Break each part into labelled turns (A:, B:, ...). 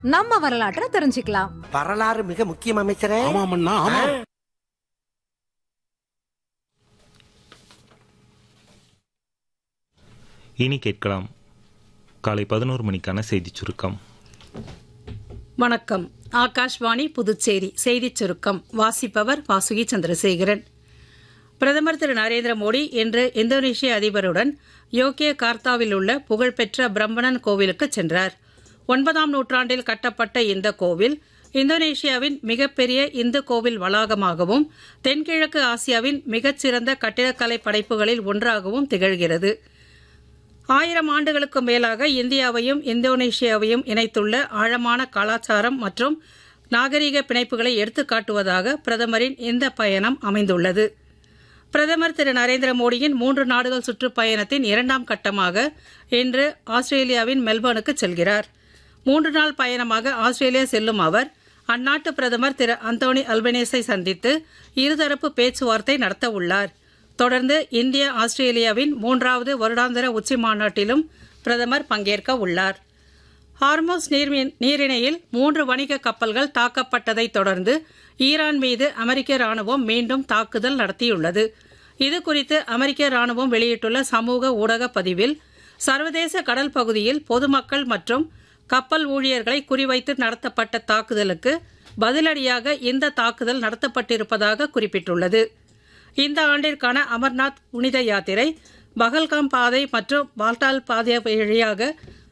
A: நம்ம வரலாற்றை தெரிஞ்சுக்கலாம்
B: வரலாறு மிக முக்கியம் அமைச்சரே
C: ஆமாமண்ணா ஆமா
D: இனி கேட்கலாம் காலை பதினோரு மணிக்கான செய்திச் சுருக்கம்
E: வணக்கம் ஆகாஷ்வாணி புதுச்சேரி செய்திச் சுருக்கம் வாசிப்பவர் வாசுகி சந்திரசேகரன் பிரதமர் திரு நரேந்திர மோடி இன்று இந்தோனேஷிய அதிபருடன் யோக்கிய கார்த்தாவில் உள்ள புகழ்பெற்ற பிரம்மணன் கோவிலுக்கு சென்றார் ஒன்பதாம் நூற்றாண்டில் கட்டப்பட்ட இந்த கோவில் இந்தோனேஷியாவின் மிகப்பெரிய இந்து கோவில் வளாகமாகவும் தென்கிழக்கு ஆசியாவின் மிகச்சிறந்த கட்டிடக்கலை படைப்புகளில் ஒன்றாகவும் திகழ்கிறது ஆயிரம் ஆண்டுகளுக்கு மேலாக இந்தியாவையும் இந்தோனேஷியாவையும் இணைத்துள்ள ஆழமான கலாச்சாரம் மற்றும் நாகரிக பிணைப்புகளை எடுத்துக்காட்டுவதாக பிரதமரின் இந்த பயணம் அமைந்துள்ளது பிரதமர் திரு நரேந்திர மோடியின் மூன்று நாடுகள் சுற்றுப்பயணத்தின் இரண்டாம் கட்டமாக இன்று ஆஸ்திரேலியாவின் மெல்பர்னுக்கு செல்கிறார் மூன்று நாள் பயணமாக ஆஸ்திரேலியா செல்லும் அவர் அந்நாட்டு பிரதமர் திரு அந்தோனி அல்பனேஸை சந்தித்து இருதரப்பு பேச்சுவார்த்தை நடத்த உள்ளார் தொடர்ந்து இந்தியா ஆஸ்திரேலியாவின் மூன்றாவது வருடாந்திர உச்சி மாநாட்டிலும் பிரதமர் பங்கேற்க உள்ளார் ஹார்மோஸ் நீர்மீன் நீரிணையில் மூன்று வணிக கப்பல்கள் தாக்கப்பட்டதைத் தொடர்ந்து ஈரான் மீது அமெரிக்க ராணுவம் மீண்டும் தாக்குதல் நடத்தியுள்ளது இது குறித்து அமெரிக்க ராணுவம் வெளியிட்டுள்ள சமூக ஊடக பதிவில் சர்வதேச கடல் பகுதியில் பொதுமக்கள் மற்றும் கப்பல் ஊழியர்களை குறிவைத்து நடத்தப்பட்ட தாக்குதலுக்கு பதிலடியாக இந்த தாக்குதல் நடத்தப்பட்டிருப்பதாக குறிப்பிட்டுள்ளது இந்த ஆண்டிற்கான அமர்நாத் புனித யாத்திரை பகல்காம் பாதை மற்றும் பால்டால் பாதை வழியாக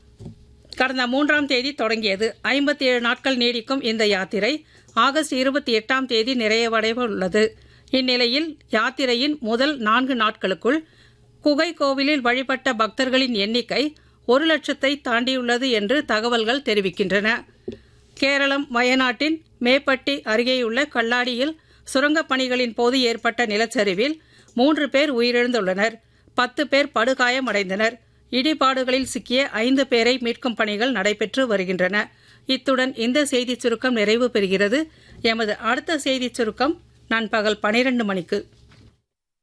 E: கடந்த மூன்றாம் தேதி தொடங்கியது ஐம்பத்தி ஏழு நாட்கள் நீடிக்கும் இந்த யாத்திரை ஆகஸ்ட் இருபத்தி எட்டாம் தேதி நிறைவடைய உள்ளது இந்நிலையில் யாத்திரையின் முதல் நான்கு நாட்களுக்குள் குகை கோவிலில் வழிபட்ட பக்தர்களின் எண்ணிக்கை ஒரு லட்சத்தை தாண்டியுள்ளது என்று தகவல்கள் தெரிவிக்கின்றன கேரளம் வயநாட்டின் மேப்பட்டி அருகேயுள்ள கல்லாடியில் சுரங்கப் பணிகளின் போது ஏற்பட்ட நிலச்சரிவில் மூன்று பேர் உயிரிழந்துள்ளனர் பத்து பேர் படுகாயமடைந்தனர் இடிபாடுகளில் சிக்கிய ஐந்து பேரை மீட்கும் பணிகள் நடைபெற்று வருகின்றன இத்துடன் இந்த செய்திச் சுருக்கம் நிறைவு பெறுகிறது எமது அடுத்த செய்திச் சுருக்கம் நண்பகல் பனிரெண்டு மணிக்கு